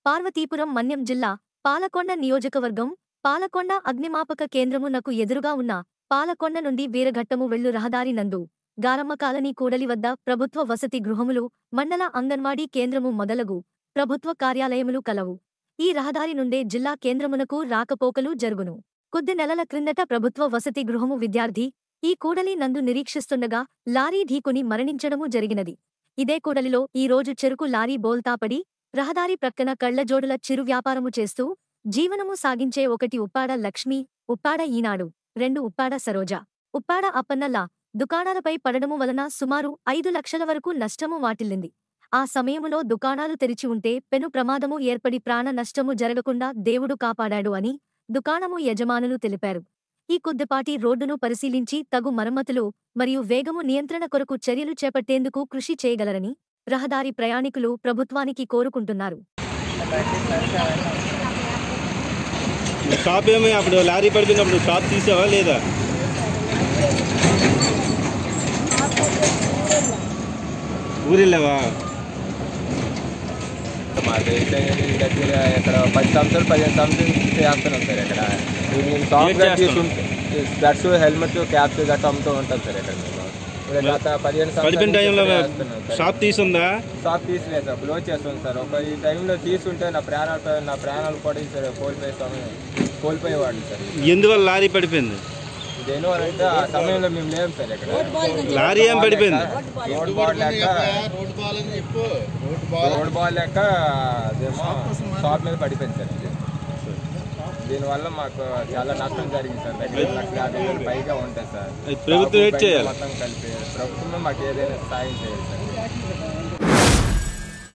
పార్వతీపురం మన్యం జిల్లా పాలకొండ నియోజకవర్గం పాలకొండ అగ్నిమాపక కేంద్రమునకు ఎదురుగా ఉన్న పాలకొండ నుండి వీరఘట్టము వెళ్ళు రహదారి నందు గారమ్మ కాలనీ కూడలి వద్ద ప్రభుత్వ వసతి గృహములు మండల అంగన్వాడీ కేంద్రము మొదలగు ప్రభుత్వ కార్యాలయములు కలవు ఈ రహదారి నుండే జిల్లా కేంద్రమునకు రాకపోకలు జరుగును కొద్ది నెలల క్రిందట ప్రభుత్వ వసతి గృహము విద్యార్థి ఈ కూడలి నందు నిరీక్షిస్తుండగా లారీ ఢీకొని మరణించడము జరిగినది ఇదే కూడలిలో ఈ రోజు చెరుకు లారీ బోల్తాపడి రహదారి ప్రక్కన కళ్లజోడుల చిరు వ్యాపారము చేస్తూ జీవనము సాగించే ఒకటి ఉప్పాడ లక్ష్మి ఉప్పాడ ఈనాడు రెండు ఉప్పాడ సరోజ ఉప్పాడ అప్పన్నల్లా దుకాణాలపై పడడము వలన సుమారు ఐదు లక్షల వరకు నష్టము వాటిల్లింది ఆ సమయములో దుకాణాలు తెరిచి ఉంటే పెను ప్రమాదము ఏర్పడి ప్రాణ నష్టము జరగకుండా దేవుడు కాపాడాడు అని దుకాణము యజమానులు తెలిపారు ఈ కొద్దిపాటి రోడ్డును పరిశీలించి తగు మరమ్మతులు మరియు వేగము నియంత్రణ కొరకు చర్యలు చేపట్టేందుకు కృషి చేయగలరని రహదారి ప్రయాణికులు ప్రభుత్వానికి కోరుకుంటున్నారు నువ్వు షాప్ ఏమి అప్పుడు లారీ పడిపోయినప్పుడు నువ్వు షాప్ తీసావా లేదా ఊరెళ్ళావా మాకు అయితే దగ్గర ఇక్కడ పది సంవత్సరాలు పదిహేను సంవత్సరాలు చేస్తున్నాం సార్ ఇక్కడ ఇది నేను షాప్ ఏం గట్రా చేస్తున్నావు? తీసుకుంటే స్పెట్స్ హెల్మెట్ క్యాప్స్ గట్రా అమ్ముతూ ఉంటాం సార్ ఇక్కడ మేము ఇప్పుడు గత పదిహేను పడిపోయిన టైంలో సంవత్సరాలు చేస్తున్నాం సార్. షాప్ తీసుందా షాప్ తీసలేదు సార్ క్లోజ్ చేస్తాం సార్ ఒక ఈ టైంలో తీసుంటే నా ప్రాణాలు నా ప్రాణాలు కూడా సార్ కోల్పోయే సమయం కోల్పోయేవాడిని సార్ ఎందువల్ల లారీ పడిపోయింది దేనివల్ల అంటే ఆ సమయంలో మేము లేము సార్ ఇక్కడ లారీ ఏం పడిపోయింది రోడ్ బాల్ లెక్క రోడ్ బాల్ లెక్క అదేమో షాప్ మీద పడిపోయింది సార్ ఇది. దీనివల్ల మాకు చాలా నష్టం జరిగింది సార్ దగ్గర లక్ష యాభై వేలు పైగా ఉంటుంది సార్ అది ప్రభుత్వం ఏం షాపు, చేయాలి? మొత్తం కలిపి ప్రభుత్వమే మాకు ఏదైనా సాయం చేయాలి సార్